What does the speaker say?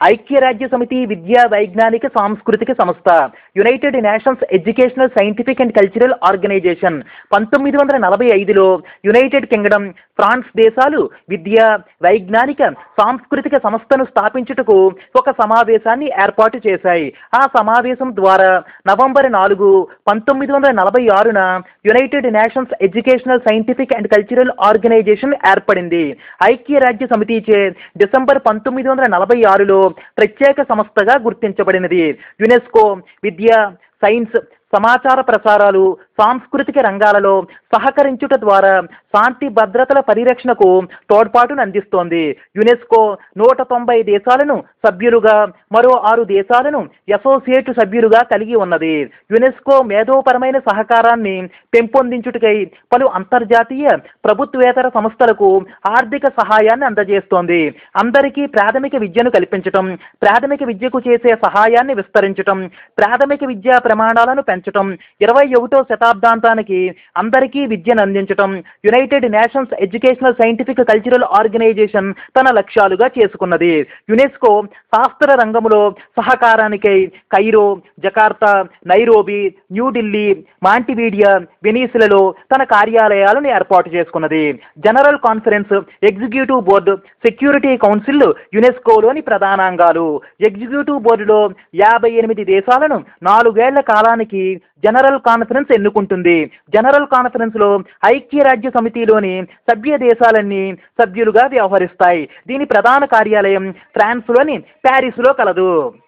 ఐక్యరాజ్య సమితి విద్యా వైజ్ఞానిక సాంస్కృతిక సంస్థ United Nations Educational Scientific and Cultural Organization పంతొమ్మిది వందల నలభై ఐదులో యునైటెడ్ కింగ్డమ్ ఫ్రాన్స్ దేశాలు విద్యా వైజ్ఞానిక సాంస్కృతిక సంస్థను స్థాపించుటకు ఒక సమావేశాన్ని ఏర్పాటు చేశాయి ఆ సమావేశం ద్వారా నవంబర్ నాలుగు పంతొమ్మిది వందల నలభై ఆరున United Nations Educational Scientific and Cultural Organization ఏర్పడింది ఐక్యరాజ్య సమితిచే డిసెంబర్ పంతొమ్మిది వందల నలభై ఆరులో ప్రత్యేక సంస్థగా గుర్తించబడినది యునెస్కో విద్య సైన్స్ సమాచార ప్రసారాలు సాంస్కృతిక రంగాలలో సహకరించుట ద్వారా శాంతి భద్రతల పరిరక్షణకు తోడ్పాటును అందిస్తోంది యునెస్కో నూట తొంభై దేశాలను సభ్యులుగా మరో ఆరు దేశాలను అసోసియేట్ సభ్యులుగా కలిగి ఉన్నది యునెస్కో మేధోపరమైన సహకారాన్ని పెంపొందించుటకై పలు అంతర్జాతీయ ప్రభుత్వేతర సంస్థలకు ఆర్థిక సహాయాన్ని అందజేస్తోంది అందరికీ ప్రాథమిక విద్యను కల్పించటం ప్రాథమిక విద్యకు చేసే సహాయాన్ని విస్తరించటం ప్రాథమిక విద్యా ప్రమాణాలను పెంచటం ఇరవై ఒకటో శతాబ్దాంతానికి అందరికీ విద్యను అందించటం United Nations Educational Scientific Cultural Organization తన లక్ష్యాలుగా చేసుకున్నది యునెస్కో శాస్త్ర రంగంలో సహకారానికై Cairo Jakarta Nairobi New Delhi Montevideo వెనీసులలో తన కార్యాలయాలను ఏర్పాటు చేసుకున్నది general conference executive board security council యునెస్కోలోని ప్రధానాంగాలు ఎగ్జిక్యూటివ్ బోర్డులో యాభై ఎనిమిది దేశాలను నాలుగేళ్ల కాలానికి జనరల్ కాన్ఫరెన్స్ ఎన్నుకుంటుంది జనరల్ కాన్ఫరెన్స్ లో ఐక్యరాజ్య సమితిలోని సభ్య దేశాలన్నీ సభ్యులుగా వ్యవహరిస్తాయి దీని ప్రధాన కార్యాలయం ఫ్రాన్స్ లోని ప్యారిస్ లో కలదు